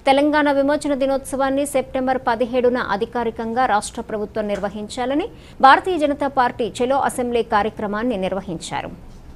తెలంగాణ విమోచన దినోత్సవాన్ని సెప్టెంబర్ పదిహేడున అధికారికంగా రాష్ట్ర ప్రభుత్వం నిర్వహించాలని భారతీయ జనతా పార్టీ చెలో అసెంబ్లీ కార్యక్రమాన్ని నిర్వహించారు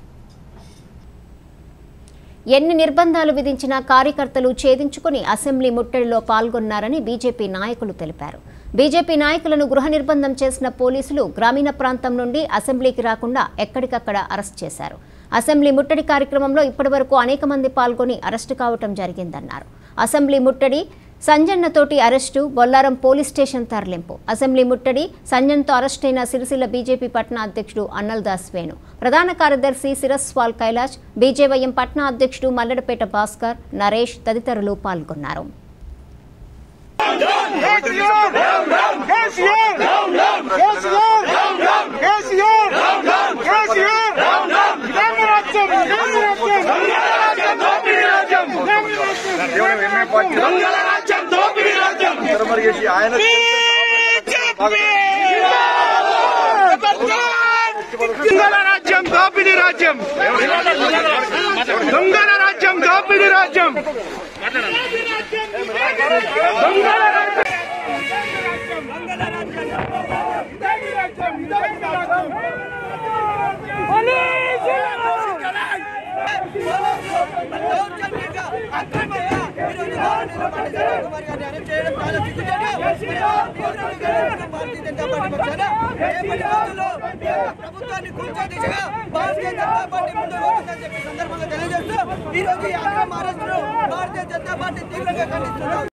ఎన్ని నిర్బంధాలు విధించినా కార్యకర్తలు ఛేదించుకుని అసెంబ్లీ ముట్టడిలో పాల్గొన్నారని బీజేపీ నాయకులు తెలిపారు బీజేపీ నాయకులను గృహ నిర్బంధం చేసిన పోలీసులు గ్రామీణ ప్రాంతం నుండి అసెంబ్లీకి రాకుండా ఎక్కడికక్కడ అరెస్ట్ చేశారు అసెంబ్లీ ముట్టడి కార్యక్రమంలో ఇప్పటివరకు అనేక మంది పాల్గొని అరెస్టు కావటం జరిగిందన్నారు అసెంబ్లీ ముట్టడి సంజన్నతోటి అరెస్టు బొల్లారం పోలీస్ స్టేషన్ తరలింపు అసెంబ్లీ ముట్టడి సంజన్తో అరెస్టైన సిరిసిల్ల బీజేపీ పట్నా అధ్యక్షుడు అన్నల్దాస్ వేణు ప్రధాన కార్యదర్శి సిరస్వాల్ కైలాష్ బీజేవైఎం పట్నా అధ్యక్షుడు మల్లడపేట భాస్కర్ నరేష్ తదితరులు పాల్గొన్నారు ఆయన దొంగల రాజ్యం దోపిడీ రాజ్యం దొంగల రాజ్యం దోపిడీ రాజ్యం దొంగల రాజ్యం ప్రభుత్వాన్ని కూల్చే దిశగా భారతీయ జనతా పార్టీ ముందుకు వస్తుందని చెప్పి సందర్భంగా తెలియజేస్తూ ఈ రోజు ఈ అక్రమ అరెస్టును భారతీయ జనతా పార్టీ తీవ్రంగా ఖండిస్తున్నారు